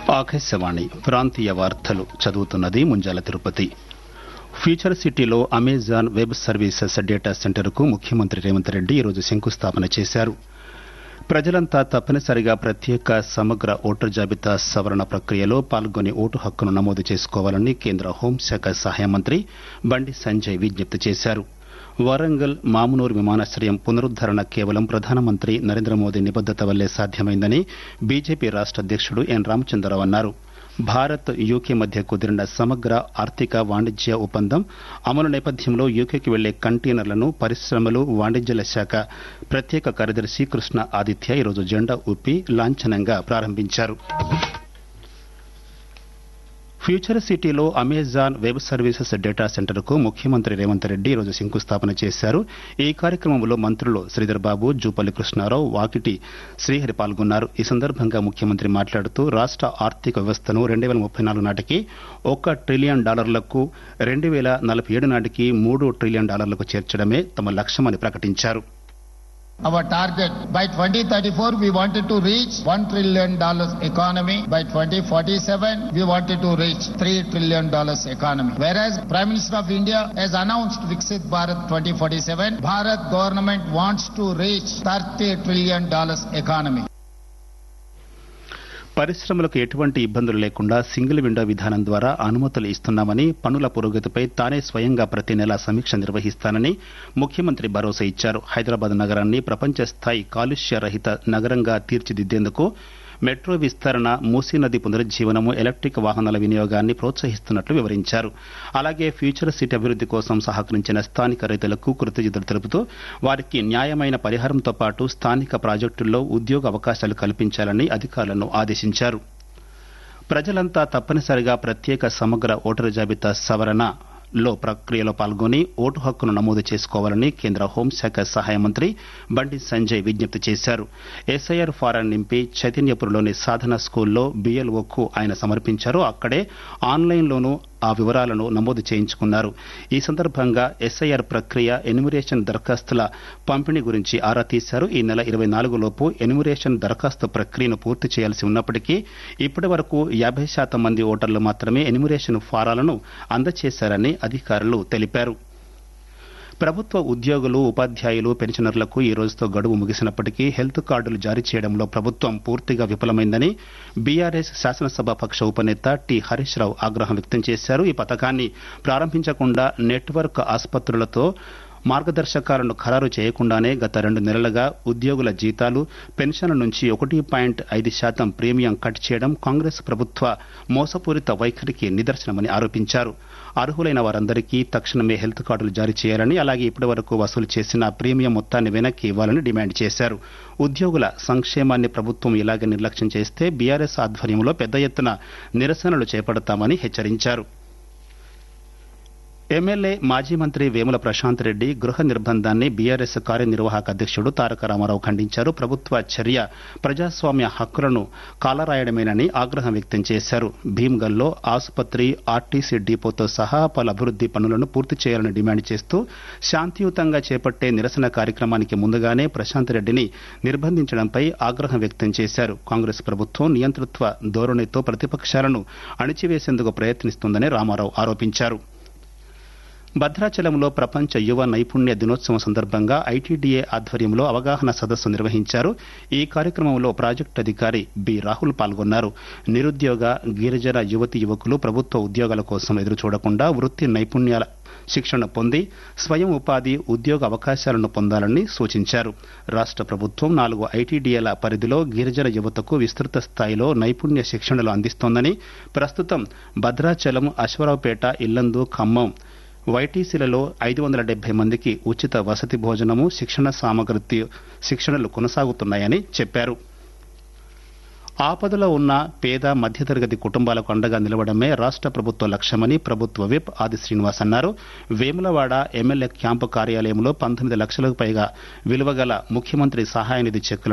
ఆకాశవాణి ప్రాంతీయ వార్తలు చదువుతున్నది ముంజాల తిరుపతి ఫ్యూచర్ సిటీలో అమెజాన్ వెబ్ సర్వీసెస్ డేటా సెంటర్కు ముఖ్యమంత్రి రేవంత్ రెడ్డి ఈరోజు శంకుస్థాపన చేశారు ప్రజలంతా తప్పనిసరిగా ప్రత్యేక సమగ్ర ఓటర్ జాబితా సవరణ ప్రక్రియలో పాల్గొని ఓటు హక్కును నమోదు చేసుకోవాలని కేంద్ర హోంశాఖ సహాయ మంత్రి బండి సంజయ్ విజ్ఞప్తి చేశారు వరంగల్ మామునూరు విమానాశ్రయం పునరుద్దరణ కేవలం ప్రధానమంత్రి నరేంద్ర మోదీ నిబద్దత వల్లే సాధ్యమైందని బీజేపీ రాష్ట అధ్యక్షుడు ఎన్ రామచంద్రరావు అన్నారు భారత్ యూకే మధ్య కుదిరిన సమగ్ర ఆర్థిక వాణిజ్య ఒప్పందం అమలు నేపథ్యంలో యూకేకి వెళ్లే కంటైనర్లను పరిశ్రమలు వాణిజ్యాల శాఖ ప్రత్యేక కార్యదర్శి కృష్ణ ఆదిత్య ఈరోజు జెండా ఊపి లాంఛనంగా ప్రారంభించారు ఫ్యూచర్ సిటీలో అమెజాన్ వెబ్ సర్వీసెస్ డేటా సెంటర్కు ముఖ్యమంత్రి రేవంత్ రెడ్డి ఈరోజు శంకుస్థాపన చేశారు ఈ కార్యక్రమంలో మంత్రులు శ్రీధర్ బాబు జూపల్లి కృష్ణారావు వాకిటి శ్రీహరి పాల్గొన్నారు ఈ సందర్భంగా ముఖ్యమంత్రి మాట్లాడుతూ రాష్ట ఆర్థిక వ్యవస్థను రెండు వేల ముప్పై నాలుగు నాటికి ఒక ట్రిలియన్ డాలర్లకు రెండు వేల నలభై ఏడు నాటికి మూడు ట్రిలియన్ డాలర్లకు చేర్చడమే తమ లక్ష్యమని ప్రకటించారు Our target by 2034 we wanted to reach 1 trillion dollars economy. By 2047 we wanted to reach 3 trillion dollars economy. Whereas Prime Minister of India has announced Viksit Bharat 2047, Bharat government wants to reach 30 trillion dollars economy. పరిశ్రమలకు ఎటువంటి ఇబ్బందులు లేకుండా single window విధానం ద్వారా అనుమతులు ఇస్తున్నామని పనుల పురోగతిపై తానే స్వయంగా ప్రతి నెలా సమీక్ష నిర్వహిస్తానని ముఖ్యమంత్రి భరోసా ఇచ్చారు హైదరాబాద్ నగరాన్ని ప్రపంచ స్థాయి కాలుష్య రహిత నగరంగా తీర్చిదిద్దేందుకు మెట్రో విస్తరణ మూసీ నది పునరుజ్జీవనము ఎలక్ట్రిక్ వాహనాల వినియోగాన్ని ప్రోత్సహిస్తున్నట్లు వివరించారు అలాగే ఫ్యూచర్ సిటీ అభివృద్ది కోసం సహకరించిన స్థానిక రైతులకు కృతజ్ఞతలు తెలుపుతూ వారికి న్యాయమైన పరిహారంతో పాటు స్థానిక ప్రాజెక్టుల్లో ఉద్యోగ అవకాశాలు కల్పించాలని అధికారులను ఆదేశించారు ప్రజలంతా తప్పనిసరిగా ప్రత్యేక సమగ్ర ఓటరు జాబితా సవరణ లో ప్రక్రియలో పాల్గొని ఓటు హక్కును నమోదు చేసుకోవాలని కేంద్ర హోంశాఖ సహాయ మంత్రి బండి సంజయ్ విజ్ఞప్తి చేశారు ఎస్ఐఆర్ ఫారం నింపి చైతన్యపురంలోని సాధన స్కూల్లో బీఎల్ఓకు ఆయన సమర్పించారు అక్కడే ఆన్లైన్లోనూ ఆ వివరాలను నమోదు చేయించుకున్నారు ఈ సందర్భంగా ఎస్ఐఆర్ ప్రక్రియ ఎన్యుమరేషన్ దరఖాస్తుల పంపిణీ గురించి ఆరా తీశారు ఈ నెల ఇరవై నాలుగులోపు ఎన్యుమరేషన్ దరఖాస్తు ప్రక్రియను పూర్తి చేయాల్సి ఉన్నప్పటికీ ఇప్పటి వరకు యాభై శాతం మంది ఓటర్లు మాత్రమే ఎన్యుమరేషన్ ఫారాలను అందజేశారని అధికారులు తెలిపారు ప్రభుత్వ ఉద్యోగులు ఉపాధ్యాయులు పెన్షనర్లకు ఈ రోజుతో గడువు ముగిసినప్పటికీ హెల్త్ కార్డులు జారీ చేయడంలో ప్రభుత్వం పూర్తిగా విఫలమైందని బీఆర్ఎస్ శాసనసభ పక్ష ఉపనేత టి హరీష్ రావు ఆగ్రహం వ్యక్తం చేశారు ఈ పథకాన్ని ప్రారంభించకుండా నెట్వర్క్ ఆసుపత్రులతో మార్గదర్శకాలను ఖరారు చేయకుండానే గత రెండు నెలలుగా ఉద్యోగుల జీతాలు పెన్షన్ల నుంచి ఒకటి పాయింట్ ఐదు శాతం ప్రీమియం కట్ చేయడం కాంగ్రెస్ ప్రభుత్వ మోసపూరిత వైఖరికి నిదర్శనమని ఆరోపించారు అర్హులైన వారందరికీ తక్షణమే హెల్త్ కార్డులు జారీ చేయాలని అలాగే ఇప్పటి వరకు వసూలు చేసిన ప్రీమియం మొత్తాన్ని వెనక్కి ఇవ్వాలని డిమాండ్ చేశారు ఉద్యోగుల సంక్షేమాన్ని ప్రభుత్వం ఇలాగే నిర్లక్ష్యం చేస్తే బీఆర్ఎస్ ఆధ్వర్యంలో పెద్ద ఎత్తున నిరసనలు చేపడతామని హెచ్చరించారు ఎమ్మెల్యే మాజీ మంత్రి వేముల ప్రశాంత్ రెడ్డి గృహ నిర్బంధాన్ని బీఆర్ఎస్ కార్యనిర్వాహక అధ్యక్షుడు తారక రామారావు ఖండించారు ప్రభుత్వ చర్య ప్రజాస్వామ్య హక్కులను కాలరాయడమేనని ఆగ్రహం వ్యక్తం చేశారు భీమ్గల్లో ఆసుపత్రి ఆర్టీసీ డిపోతో సహా పలు అభివృద్ది పనులను పూర్తి చేయాలని డిమాండ్ చేస్తూ శాంతియుతంగా చేపట్టే నిరసన కార్యక్రమానికి ముందుగానే ప్రశాంత్ రెడ్డిని నిర్బంధించడంపై ఆగ్రహం వ్యక్తం చేశారు కాంగ్రెస్ ప్రభుత్వం నియంతృత్వ ధోరణితో ప్రతిపక్షాలను అణిచివేసేందుకు ప్రయత్నిస్తోందని రామారావు ఆరోపించారు భద్రాచలంలో ప్రపంచ యువ నైపుణ్య దినోత్సవం సందర్భంగా ఐటీడీఏ ఆధ్వర్యంలో అవగాహన సదస్సు నిర్వహించారు ఈ కార్యక్రమంలో ప్రాజెక్టు అధికారి బి రాహుల్ పాల్గొన్నారు నిరుద్యోగ గిరిజన యువతి యువకులు ప్రభుత్వ ఉద్యోగాల కోసం ఎదురు చూడకుండా వృత్తి నైపుణ్యాల శిక్షణ పొంది స్వయం ఉపాధి ఉద్యోగ అవకాశాలను పొందాలని సూచించారు రాష్ట ప్రభుత్వం నాలుగు ఐటీడీఏల పరిధిలో గిరిజన యువతకు విస్తృత స్థాయిలో నైపుణ్య శిక్షణలు అందిస్తోందని ప్రస్తుతం భద్రాచలం అశ్వరావుపేట ఇల్లందు ఖమ్మం వైటీసీలలో ఐదు వందల డెబ్బై మందికి ఉచిత వసతి భోజనము శిక్షణ సామగ్రి శిక్షణలు కొనసాగుతున్నాయని చెప్పారు ఆపదలో ఉన్న పేద మధ్యతరగతి కుటుంబాలకు అండగా నిలవడమే రాష్ట ప్రభుత్వ లక్ష్యమని ప్రభుత్వ విప్ ఆది శ్రీనివాస్ అన్నారు వేములవాడ ఎమ్మెల్యే క్యాంపు కార్యాలయంలో పంతొమ్మిది లక్షలకు పైగా విలువగల ముఖ్యమంత్రి సహాయ నిధి చెక్కులను